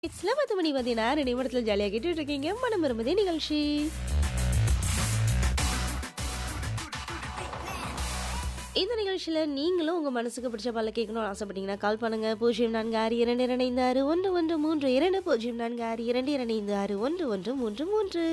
இட்ஸ்ல பத்து மணி பதினாறு நிமிடத்தில் ஜாலியாக கேட்டுட்டு இருக்கீங்க மனம் விரும்புதே நிகழ்ச்சி இந்த நிகழ்ச்சியில் நீங்களும் உங்கள் மனசுக்கு பிடிச்ச பால கேட்கணும்னு ஆசைப்பட்டீங்கன்னா கால் பண்ணுங்க பூஜ்ஜியம் நான்கு ஆறு இரண்டு இரண்டு ஐந்து ஆறு ஒன்று ஒன்று மூன்று இரண்டு பூஜ்ஜியம் நான்கு ஆறு இரண்டு இரண்டு ஐந்து ஆறு ஒன்று ஒன்று மூன்று மூன்று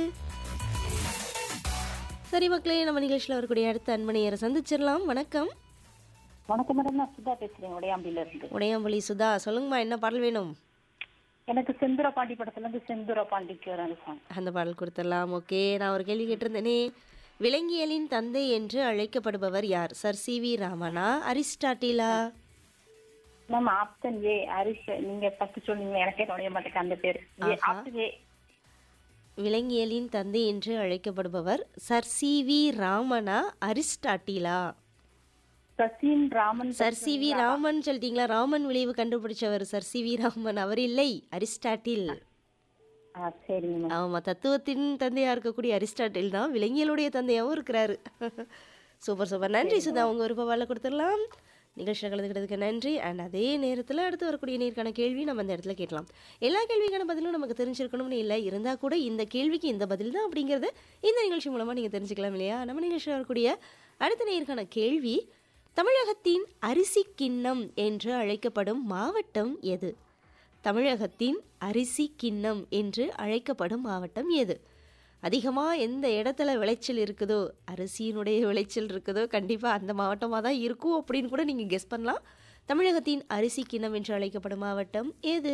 சரி மக்களே நம்ம நிகழ்ச்சியில் வரக்கூடிய அடுத்த அன்பனையரை சந்திச்சிடலாம் வணக்கம் வணக்கம் மேடம் நான் சுதா பேசுறேன் உடையாம்பில இருந்து உடையாம்புலி சுதா சொல்லுங்கம்மா என்ன பாடல் வேணும் எனக்கு செந்துர பாண்டி படத்துல இருந்து செந்துர பாண்டிக்கு ஒரு சாங் அந்த பாடல் கொடுத்துடலாம் ஓகே நான் ஒரு கேள்வி கேட்டிருந்தேனே விலங்கியலின் தந்தை என்று அழைக்கப்படுபவர் யார் சர் சி வி ராமனா அரிஸ்டாட்டிலா மேம் ஆப்ஷன் ஏ ஹரிஷ் நீங்க ஃபர்ஸ்ட் சொன்னீங்க எனக்கே நுழைய மாட்டேங்க அந்த பேர் ஏ ஆஹா. ஆப்ஷன் ஏ விலங்கியலின் தந்தை என்று அழைக்கப்படுபவர் சர் சி வி ராமனா அரிஸ்டாட்டிலா Sachin Raman sir C V Raman சொல்லிட்டீங்களா ராமன் விளைவு கண்டுபிடிச்சவர் சர் சி வி ராமன் அவர் இல்லை அரிஸ்டாட்டில் ஆ சரிங்க மேம் ஆமாம் தத்துவத்தின் தந்தையாக இருக்கக்கூடிய அரிஸ்டாட்டில் தான் விலங்கியலுடைய தந்தையாகவும் இருக்கிறாரு சூப்பர் சூப்பர் நன்றி சுதா உங்கள் விருப்ப கொடுத்துடலாம் நிகழ்ச்சியில் கலந்துக்கிட்டதுக்கு நன்றி அண்ட் அதே நேரத்தில் அடுத்து வரக்கூடிய நேர்கான கேள்வி நம்ம அந்த இடத்துல கேட்கலாம் எல்லா கேள்விக்கான பதிலும் நமக்கு தெரிஞ்சிருக்கணும்னு இல்லை இருந்தால் கூட இந்த கேள்விக்கு இந்த பதில் தான் அப்படிங்கிறது இந்த நிகழ்ச்சி மூலமாக நீங்கள் தெரிஞ்சுக்கலாம் இல்லையா நம்ம நிகழ்ச்சியில் வரக்கூடிய அடுத்த நேர்கான கேள்வி தமிழகத்தின் அரிசி கிண்ணம் என்று அழைக்கப்படும் மாவட்டம் எது தமிழகத்தின் அரிசி கிண்ணம் என்று அழைக்கப்படும் மாவட்டம் எது அதிகமாக எந்த இடத்துல விளைச்சல் இருக்குதோ அரிசியினுடைய விளைச்சல் இருக்குதோ கண்டிப்பாக அந்த மாவட்டமாக தான் இருக்கும் அப்படின்னு கூட நீங்கள் கெஸ் பண்ணலாம் தமிழகத்தின் அரிசி கிண்ணம் என்று அழைக்கப்படும் மாவட்டம் எது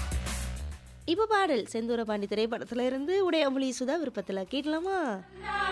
இப்போ பாடல் செந்தூர பாண்டி திரைப்படத்துல இருந்து உடையமொழி சுதா விருப்பத்தில் கேட்கலாமா